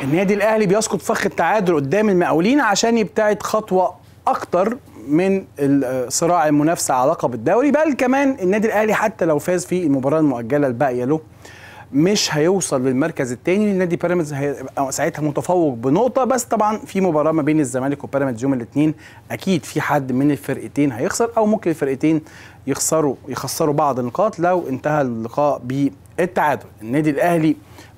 النادي الاهلي بيسقط فخ التعادل قدام المقاولين عشان يبتعد خطوه اكتر من صراع المنافسه على لقب الدوري بل كمان النادي الاهلي حتى لو فاز في المباراه المؤجله الباقيه له مش هيوصل للمركز الثاني النادي بيراميدز هيبقى ساعتها متفوق بنقطه بس طبعا في مباراه ما بين الزمالك وبيراميدز يوم الاثنين اكيد في حد من الفرقتين هيخسر او ممكن الفرقتين يخسروا يخسروا بعض النقاط لو انتهى اللقاء بالتعادل النادي الاهلي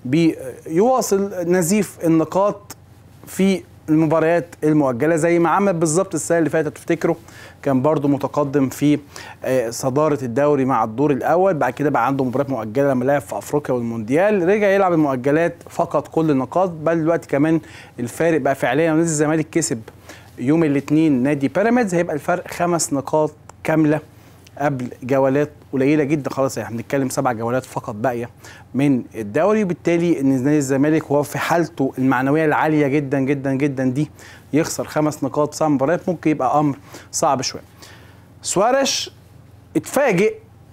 بيواصل نزيف النقاط في المباريات المؤجله زي ما عمل بالظبط السنه اللي فاتت تفتكروا كان برضو متقدم في صداره الدوري مع الدور الاول بعد كده بقى عنده مباريات مؤجله لما لعب في افريقيا والمونديال رجع يلعب المؤجلات فقط كل النقاط بل دلوقتي كمان الفارق بقى فعليا نادي الزمالك كسب يوم الاثنين نادي بيراميدز هيبقى الفرق خمس نقاط كامله قبل جولات قليله جدا خلاص احنا بنتكلم سبع جولات فقط باقيه من الدوري وبالتالي ان نادي الزمالك وهو في حالته المعنويه العاليه جدا جدا جدا دي يخسر خمس نقاط سبع مباريات ممكن يبقى امر صعب شويه. سوارش اتفاجئ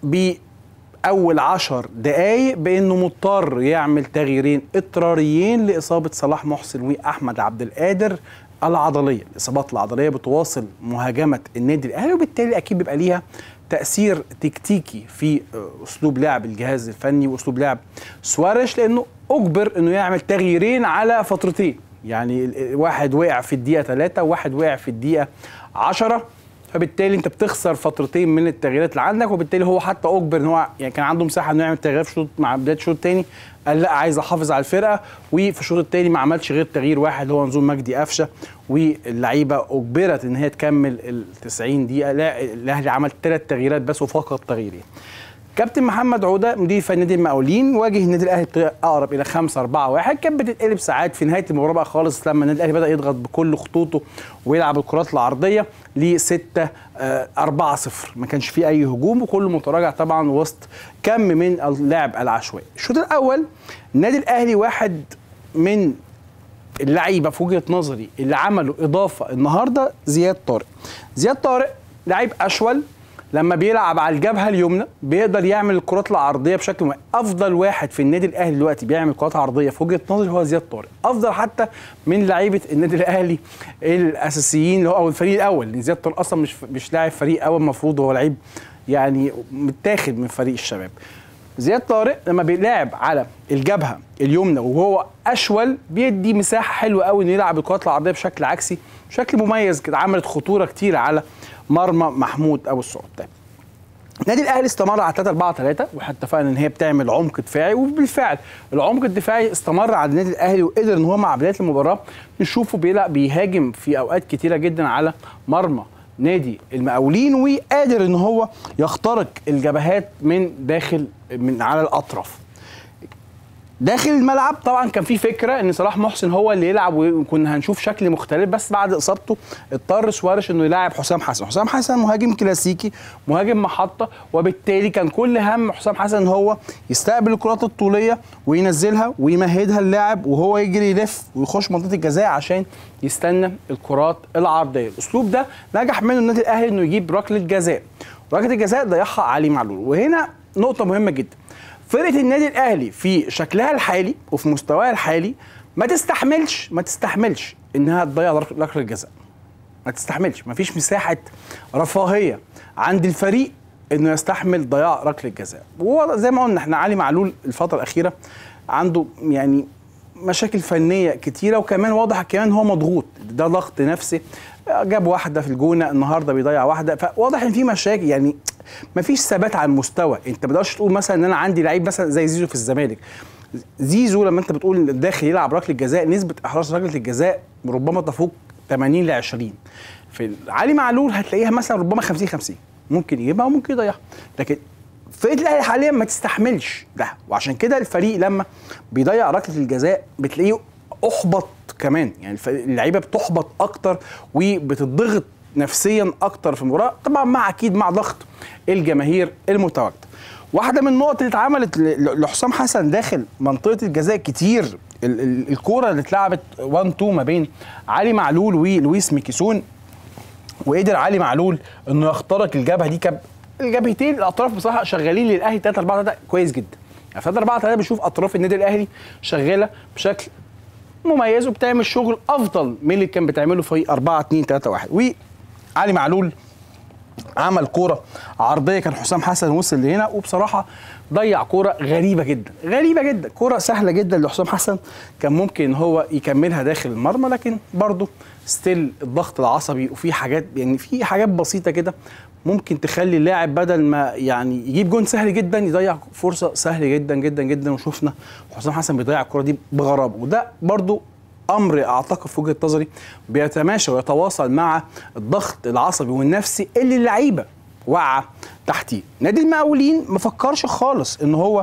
باول عشر دقايق بانه مضطر يعمل تغييرين اضطراريين لاصابه صلاح محسن واحمد عبد القادر العضليه، الاصابات العضليه بتواصل مهاجمه النادي الاهلي وبالتالي اكيد بيبقى ليها تاثير تكتيكي في اسلوب لعب الجهاز الفني واسلوب لعب سواريش لانه اجبر انه يعمل تغييرين على فترتين يعني واحد وقع في الدقيقه 3 وواحد وقع في الدقيقه 10 فبالتالي انت بتخسر فترتين من التغييرات اللي عندك وبالتالي هو حتى اجبر ان هو يعني كان عنده مساحه انه يعمل تغييرات في شوط مع بدايه الشوط الثاني قال لا عايز احافظ على الفرقه وفي الشوط الثاني ما عملش غير تغيير واحد هو نزول مجدي قفشه واللعيبه اجبرت ان هي تكمل ال 90 دقيقه لا الاهلي عمل ثلاث تغييرات بس وفقط تغييرين كابتن محمد عوده مدير فني نادي المقاولين واجه النادي الاهلي بطريقه اقرب الى 5 4 1 كانت بتتقلب ساعات في نهايه المباراه بقى خالص لما النادي الاهلي بدا يضغط بكل خطوطه ويلعب الكرات العرضيه ل 6 4 0 ما كانش فيه اي هجوم وكله متراجع طبعا وسط كم من اللعب العشوائي الشوط الاول النادي الاهلي واحد من اللعيبه في وجهه نظري اللي عملوا اضافه النهارده زياد طارق زياد طارق لعيب اشول لما بيلعب على الجبهه اليمنى بيقدر يعمل الكرات العرضيه بشكل مهم. افضل واحد في النادي الاهلي دلوقتي بيعمل كرات عرضيه في وجهه نظري هو زياد طارق افضل حتى من لعيبه النادي الاهلي الاساسيين اللي هو او الفريق الاول لان زياد طارق اصلا مش مش لاعب فريق اول المفروض هو لعيب يعني متاخد من فريق الشباب زياد طارق لما بيلعب على الجبهه اليمنى وهو اشول بيدي مساحه حلوه قوي انه يلعب الكرات العرضيه بشكل عكسي بشكل مميز كده عملت خطوره كتير على مرمى محمود ابو السعود طيب النادي الاهلي استمر على 3 4 3 واحنا اتفقنا ان هي بتعمل عمق دفاعي وبالفعل العمق الدفاعي استمر على النادي الاهلي وقدر ان هو مع بدايه المباراه نشوفه بيلعب بيهاجم في اوقات كتيره جدا على مرمى نادي المقاولين وقادر ان هو يخترق الجبهات من داخل من على الاطراف داخل الملعب طبعا كان في فكره ان صلاح محسن هو اللي يلعب وكنا هنشوف شكل مختلف بس بعد اصابته اضطر سوارش انه يلاعب حسام حسن حسام حسن مهاجم كلاسيكي مهاجم محطه وبالتالي كان كل هم حسام حسن هو يستقبل الكرات الطوليه وينزلها ويمهدها اللاعب وهو يجري يلف ويخش منطقه الجزاء عشان يستنى الكرات العرضيه الاسلوب ده نجح منه النادي الاهلي انه يجيب ركله جزاء ركله الجزاء ضيعها علي معلول وهنا نقطه مهمه جدا فرقه النادي الاهلي في شكلها الحالي وفي مستواها الحالي ما تستحملش ما تستحملش انها تضيع ركله الجزاء ما تستحملش ما فيش مساحه رفاهيه عند الفريق انه يستحمل ضياع ركله الجزاء وهو زي ما قلنا احنا علي معلول الفتره الاخيره عنده يعني مشاكل فنيه كتيره وكمان واضح كمان هو مضغوط ده ضغط نفسي جاب واحده في الجونه النهارده بيضيع واحده فواضح ان في مشاكل يعني مفيش ثبات على المستوى انت ما تقدرش تقول مثلا ان انا عندي لعيب مثلا زي زيزو في الزمالك زيزو لما انت بتقول داخل يلعب ركله جزاء نسبه احراز ركله الجزاء ربما تفوق 80 ل 20 في علي معلول هتلاقيها مثلا ربما 50 50 ممكن يجيبها وممكن يضيعها لكن فرقه الاهلي حاليا ما تستحملش ده وعشان كده الفريق لما بيضيع ركله الجزاء بتلاقيه احبط كمان يعني اللعيبه بتحبط اكتر وبتضغط نفسيا اكتر في المباراه طبعا مع اكيد مع ضغط الجماهير المتواجده واحده من النقط اللي اتعملت لحسام حسن داخل منطقه الجزاء كتير الكوره اللي اتلعبت 1 2 ما بين علي معلول ولويس ميكيسون وقدر علي معلول انه يخترق الجبهه دي كب الجبهتين الاطراف بصراحه شغالين للاهلي 3 4 3 كويس جدا يعني 3 4 3 بشوف اطراف النادي الاهلي شغاله بشكل مميز وبتعمل شغل افضل من اللي كان بتعمله في 4 2 3 1 وعلي معلول عمل كوره عرضيه كان حسام حسن وصل لهنا وبصراحه ضيع كوره غريبه جدا غريبه جدا كوره سهله جدا لحسام حسن كان ممكن ان هو يكملها داخل المرمى لكن برضه ستيل الضغط العصبي وفي حاجات يعني في حاجات بسيطه كده ممكن تخلي اللاعب بدل ما يعني يجيب جون سهل جدا يضيع فرصه سهل جدا جدا جدا وشفنا حسام حسن بيضيع الكره دي بغرابه وده برضه امر اعتقد في وجهه نظري بيتماشى ويتواصل مع الضغط العصبي والنفسي اللي اللعيبه واقعه تحتيه نادي المقاولين ما فكرش خالص ان هو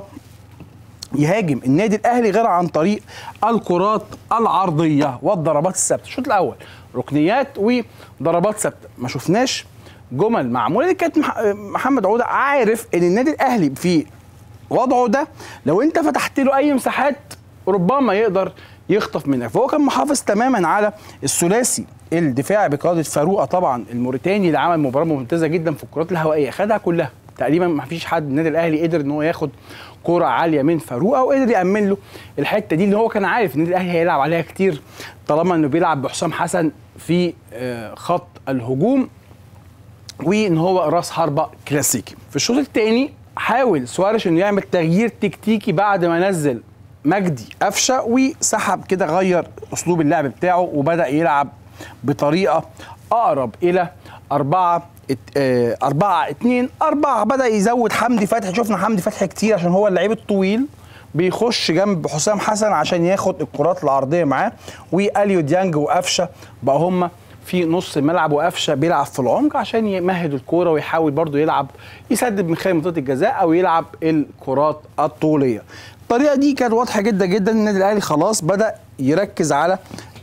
يهاجم النادي الاهلي غير عن طريق الكرات العرضيه والضربات الثابته الشوط الاول ركنيات وضربات ثابته ما شفناش جمل معموله دي كانت محمد عوده عارف ان النادي الاهلي في وضعه ده لو انت فتحت له اي مساحات ربما يقدر يخطف منك فهو كان محافظ تماما على الثلاثي الدفاع بقياده فاروقه طبعا الموريتاني اللي عمل مباراه ممتازه جدا في الكرات الهوائيه خدها كلها تقريبا ما فيش حد النادي الاهلي قدر ان هو ياخد كرة عالية من فاروقه وقدر يأمن له الحتة دي اللي هو كان عارف النادي الأهلي هيلعب عليها كتير طالما إنه بيلعب بحسام حسن في خط الهجوم وإن هو راس حربة كلاسيكي في الشوط الثاني حاول سوارش إنه يعمل تغيير تكتيكي بعد ما نزل مجدي قفشه وسحب كده غير اسلوب اللعب بتاعه وبدا يلعب بطريقه اقرب الى أربعة اه أربعة اتنين أربعة بدأ يزود حمدي فتحي شفنا حمدي فتحي كتير عشان هو اللعيب الطويل بيخش جنب حسام حسن عشان ياخد الكرات العرضية معاه وأليو ديانج وقفشة بقى هما في نص الملعب وقفشه بيلعب في العمق عشان يمهد الكوره ويحاول برضه يلعب يسدد من خلال منطقه الجزاء او يلعب الكرات الطوليه الطريقه دي كانت واضحه جدا جدا النادي الاهلي خلاص بدا يركز على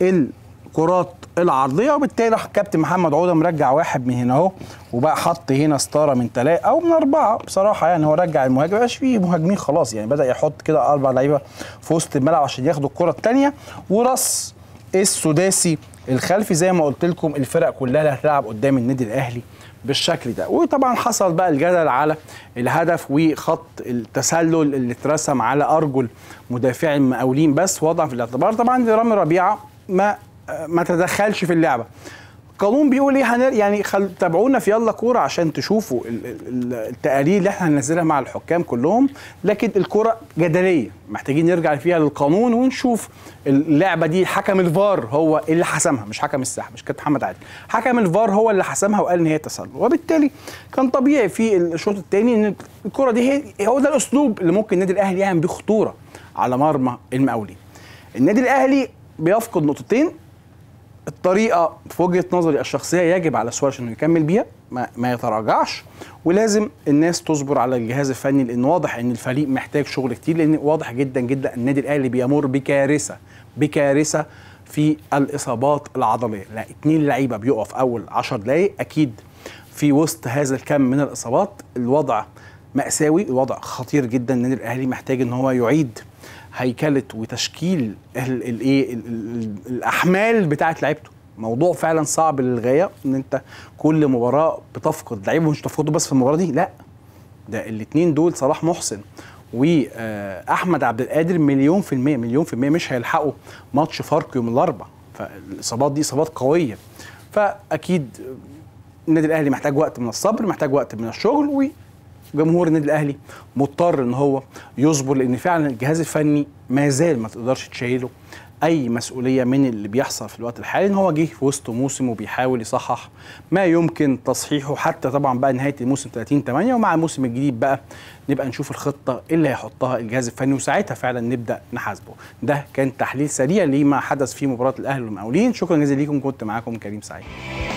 الكرات العرضيه وبالتالي راح كابتن محمد عوده مرجع واحد من هنا اهو وبقى حط هنا ستاره من ثلاثه او من اربعه بصراحه يعني هو رجع المهاجم مبقاش فيه مهاجمين خلاص يعني بدا يحط كده اربع لعيبه في وسط الملعب عشان ياخدوا الكره الثانيه ورص السداسي الخلفي زي ما قلت لكم الفرق كلها اللي هتلعب قدام النادي الاهلي بالشكل ده وطبعا حصل بقى الجدل على الهدف وخط التسلل اللي اترسم على ارجل مدافعي المقاولين بس وضع في الاعتبار طبعا رامي ربيعه ما ما تدخلش في اللعبه القانون بيقول ايه هنر يعني خل... تابعونا في يلا كوره عشان تشوفوا التقارير اللي احنا هننزلها مع الحكام كلهم لكن الكوره جدليه محتاجين نرجع فيها للقانون ونشوف اللعبه دي حكم الفار هو اللي حسمها مش حكم الساحه مش كابتن محمد عادل حكم الفار هو اللي حسمها وقال ان هي تسلل وبالتالي كان طبيعي في الشوط الثاني ان الكوره دي هي هو ده الاسلوب اللي ممكن النادي الاهلي يعمل بيه خطوره على مرمى المقاولين النادي الاهلي بيفقد نقطتين الطريقه في وجهه نظري الشخصيه يجب على سوارش انه يكمل بيها ما, ما يتراجعش ولازم الناس تصبر على الجهاز الفني لان واضح ان الفريق محتاج شغل كتير لان واضح جدا جدا النادي الاهلي بيمر بكارثه بكارثه في الاصابات العضليه لا اتنين لعيبه بيقف في اول 10 دقائق اكيد في وسط هذا الكم من الاصابات الوضع مأساوي الوضع خطير جدا النادي الاهلي محتاج ان هو يعيد هيكله وتشكيل الايه الاحمال بتاعه لعيبته موضوع فعلا صعب للغايه ان انت كل مباراه بتفقد لعيبه مش تفقده بس في المباراه دي لا ده الاثنين دول صلاح محسن واحمد عبد القادر مليون في الميه مليون في الميه مش هيلحقوا ماتش فاركو يوم الاربعاء فالاصابات دي اصابات قويه فاكيد النادي الاهلي محتاج وقت من الصبر محتاج وقت من الشغل جمهور النادي الاهلي مضطر ان هو يصبر لان فعلا الجهاز الفني ما زال ما تقدرش تشيله اي مسؤوليه من اللي بيحصل في الوقت الحالي ان هو جه في وسط موسم وبيحاول يصحح ما يمكن تصحيحه حتى طبعا بقى نهايه الموسم 30 8 ومع الموسم الجديد بقى نبقى نشوف الخطه اللي هيحطها الجهاز الفني وساعتها فعلا نبدا نحاسبه ده كان تحليل سريع لما حدث في مباراه الاهلي والمقاولين شكرا جزيلا ليكم كنت معاكم كريم سعيد